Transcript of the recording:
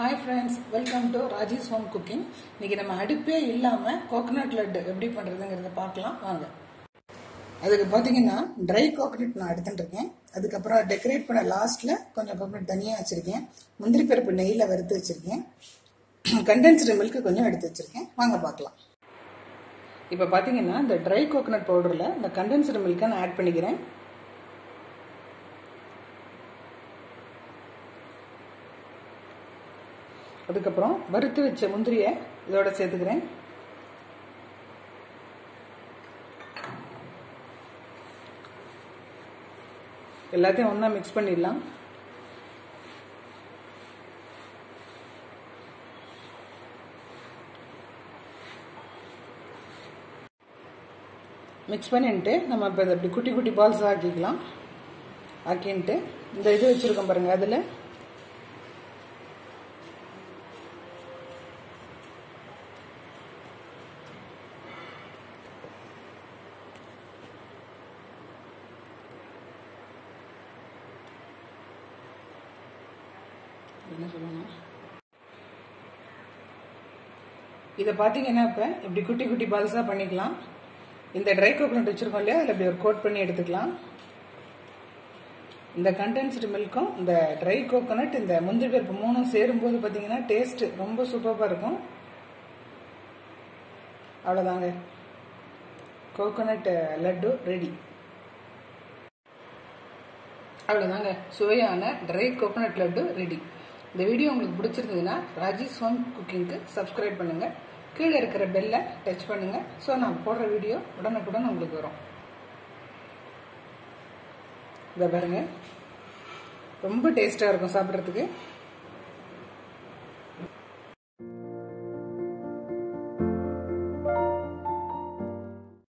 hi friends welcome to Raji's home cooking இன்னைக்கு நம்ம அடுப்பே இல்லாமல் கோகனட் லட்டு எப்படி பண்ணுறதுங்கிறத பார்க்கலாம் வாங்க அதுக்கு பார்த்தீங்கன்னா ட்ரை கோகனட் நான் எடுத்துட்டு இருக்கேன் அதுக்கப்புறம் டெக்கரேட் பண்ண லாஸ்ட்டில் கொஞ்சம் கோகனட் தனியாக வச்சுருக்கேன் முந்திரி பருப்பு நெய்யில் வறுத்து வச்சுருக்கேன் கண்டென்ஸ்டு மில்க் கொஞ்சம் எடுத்து வச்சுருக்கேன் வாங்க பார்க்கலாம் இப்போ பார்த்தீங்கன்னா இந்த ட்ரை கோகனட் பவுடரில் இந்த கண்டென்ஸ்டு மில்க்கை நான் ஆட் பண்ணிக்கிறேன் அதுக்கப்புறம் வறுத்து வச்ச முந்திரியை இதோட சேர்த்துக்கிறேன் எல்லாத்தையும் ஒன்றா மிக்ஸ் பண்ணிடலாம் மிக்ஸ் பண்ணிட்டு நம்ம இப்போ இதை இப்படி குட்டி குட்டி பால்ஸ் ஆக்கிக்கலாம் ஆக்கின்ட்டு இந்த இது வச்சுருக்கோம் பாருங்கள் அதில் என்ன சொல்லணும் இதை பார்த்தீங்கன்னா இப்போ இப்படி குட்டி குட்டி பால்ஸாக பண்ணிக்கலாம் இந்த ட்ரை கோகனட் வச்சுருக்கோம் இல்லையா அதில் இப்படி ஒரு கோட் பண்ணி எடுத்துக்கலாம் இந்த கண்டென்ஸ்டு மில்க்கும் இந்த ட்ரை கோகனட் இந்த முந்திரி பருப்பு மூணும் சேரும்போது பார்த்தீங்கன்னா டேஸ்ட்டு ரொம்ப சூப்பராக இருக்கும் அவ்வளோதாங்க கோகோனட் லட்டு ரெடி அவ்வளோதாங்க சுவையான ட்ரை கோகோனட் லட்டு ரெடி இந்த வீடியோ உங்களுக்கு பிடிச்சிருந்ததுன்னா ராஜேஷ் ஹோம் குக்கிங்க்கு சப்ஸ்கிரைப் பண்ணுங்கள் கீழே இருக்கிற பெல்லை டச் பண்ணுங்கள் ஸோ நான் போடுற வீடியோ உடனுக்குடன் உங்களுக்கு வரும் இதை பாருங்க ரொம்ப டேஸ்ட்டாக இருக்கும் சாப்பிட்றதுக்கு